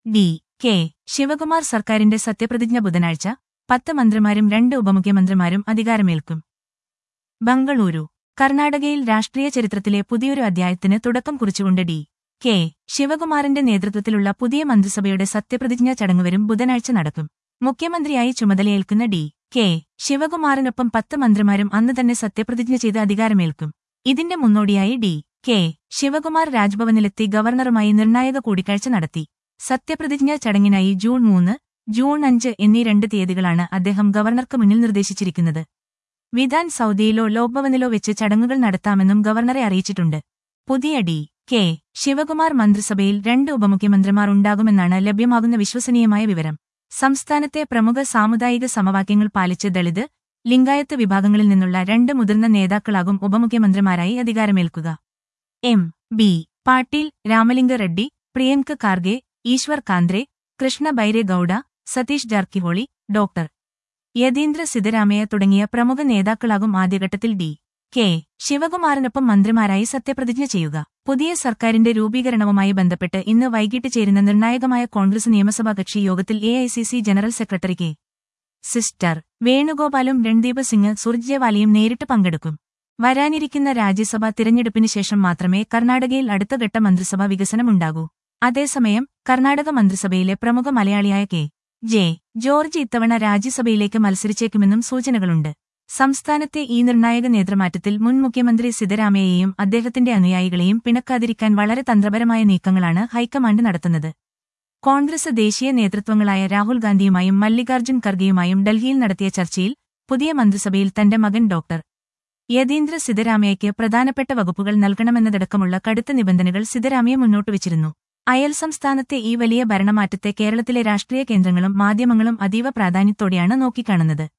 D K Shivakumar സർക്കാരിന്റെ സത്യപ്രതിജ്ഞ ബുധനാഴ്ച പത്ത് മന്ത്രിമാരും രണ്ട് ഉപമുഖ്യമന്ത്രിമാരും അധികാരമേൽക്കും ബംഗളൂരു കർണാടകയിൽ രാഷ്ട്രീയ ചരിത്രത്തിലെ പുതിയൊരു അധ്യായത്തിന് തുടക്കം കുറിച്ചുകൊണ്ട് ഡി കെ ശിവകുമാറിന്റെ നേതൃത്വത്തിലുള്ള പുതിയ മന്ത്രിസഭയുടെ സത്യപ്രതിജ്ഞാ ചടങ്ങ് വരും ബുധനാഴ്ച നടക്കും മുഖ്യമന്ത്രിയായി ചുമതലയേൽക്കുന്ന ഡി കെ ശിവകുമാറിനൊപ്പം പത്ത് മന്ത്രിമാരും അന്ന് തന്നെ സത്യപ്രതിജ്ഞ ചെയ്ത് അധികാരമേൽക്കും ഇതിന്റെ മുന്നോടിയായി ഡി കെ ശിവകുമാർ രാജ്ഭവനിലെത്തി ഗവർണറുമായി നിർണായക കൂടിക്കാഴ്ച നടത്തി സത്യപ്രതിജ്ഞാ ചടങ്ങിനായി ജൂൺ മൂന്ന് ജൂൺ അഞ്ച് എന്നീ രണ്ട് തീയതികളാണ് അദ്ദേഹം ഗവർണർക്ക് മുന്നിൽ നിർദ്ദേശിച്ചിരിക്കുന്നത് വിധാൻ സൗദിയിലോ ലോക്ഭവനിലോ വെച്ച് ചടങ്ങുകൾ നടത്താമെന്നും ഗവർണറെ അറിയിച്ചിട്ടുണ്ട് പുതിയ ഡി കെ ശിവകുമാർ മന്ത്രിസഭയിൽ രണ്ട് ഉപമുഖ്യമന്ത്രിമാർ ഉണ്ടാകുമെന്നാണ് ലഭ്യമാകുന്ന വിശ്വസനീയമായ വിവരം സംസ്ഥാനത്തെ പ്രമുഖ സാമുദായിക സമവാക്യങ്ങൾ പാലിച്ച് ദളിത് ലിംഗായത്ത് വിഭാഗങ്ങളിൽ നിന്നുള്ള രണ്ട് മുതിർന്ന നേതാക്കളാകും ഉപമുഖ്യമന്ത്രിമാരായി അധികാരമേൽക്കുക M B Patil Ramalinga Reddy Priyanka Kharge Eshwar Khandre Krishna Byre Gowda Satish Jarkiholi doctor Yathindra Siddaramaiah തുടങ്ങിയ പ്രമുഖ നേതാക്കളാകും ആദ്യഘട്ടത്തിൽ ഡി കെ ശിവകുമാറിനൊപ്പം മന്ത്രിമാരായി സത്യപ്രതിജ്ഞ ചെയ്യുക പുതിയ സർക്കാരിന്റെ രൂപീകരണവുമായി ബന്ധപ്പെട്ട് ഇന്ന് വൈകിട്ട് ചേരുന്ന നിർണായകമായ കോൺഗ്രസ് നിയമസഭാ കക്ഷി യോഗത്തിൽ എ ജനറൽ സെക്രട്ടറി കെ സിസ്റ്റർ വേണുഗോപാലും രൺദീപ് സിംഗ് സുർജേവാലയും നേരിട്ട് പങ്കെടുക്കും വരാനിരിക്കുന്ന രാജ്യസഭാ തിരഞ്ഞെടുപ്പിന് ശേഷം മാത്രമേ കർണാടകയിൽ അടുത്തഘട്ട മന്ത്രിസഭാ വികസനമുണ്ടാകൂ അതേസമയം കർണാടക മന്ത്രിസഭയിലെ പ്രമുഖ മലയാളിയായ കെ ജെ ജോർജ് ഇത്തവണ രാജ്യസഭയിലേക്ക് മത്സരിച്ചേക്കുമെന്നും സൂചനകളുണ്ട് സംസ്ഥാനത്തെ ഈ നിർണായക നേതൃമാറ്റത്തിൽ മുൻ മുഖ്യമന്ത്രി സിദ്ധരാമയ്യയെയും അദ്ദേഹത്തിന്റെ അനുയായികളെയും പിണക്കാതിരിക്കാൻ വളരെ തന്ത്രപരമായ നീക്കങ്ങളാണ് ഹൈക്കമാൻഡ് നടത്തുന്നത് കോൺഗ്രസ് ദേശീയ നേതൃത്വങ്ങളായ രാഹുൽ ഗാന്ധിയുമായും മല്ലികാർജ്ജുൻ ഖർഗെയുമായും ഡൽഹിയിൽ നടത്തിയ ചർച്ചയിൽ പുതിയ മന്ത്രിസഭയിൽ തന്റെ മകൻ ഡോക്ടർ യതീന്ദ്ര സിദ്ധരാമയ്യയ്ക്ക് പ്രധാനപ്പെട്ട വകുപ്പുകൾ നൽകണമെന്നതടക്കമുള്ള കടുത്ത നിബന്ധനകൾ സിദ്ധരാമയ്യ മുന്നോട്ടുവച്ചിരുന്നു അയൽ സംസ്ഥാനത്തെ ഈ വലിയ ഭരണമാറ്റത്തെ കേരളത്തിലെ രാഷ്ട്രീയ കേന്ദ്രങ്ങളും മാധ്യമങ്ങളും അതീവ പ്രാധാന്യത്തോടെയാണ് നോക്കിക്കാണുന്നത്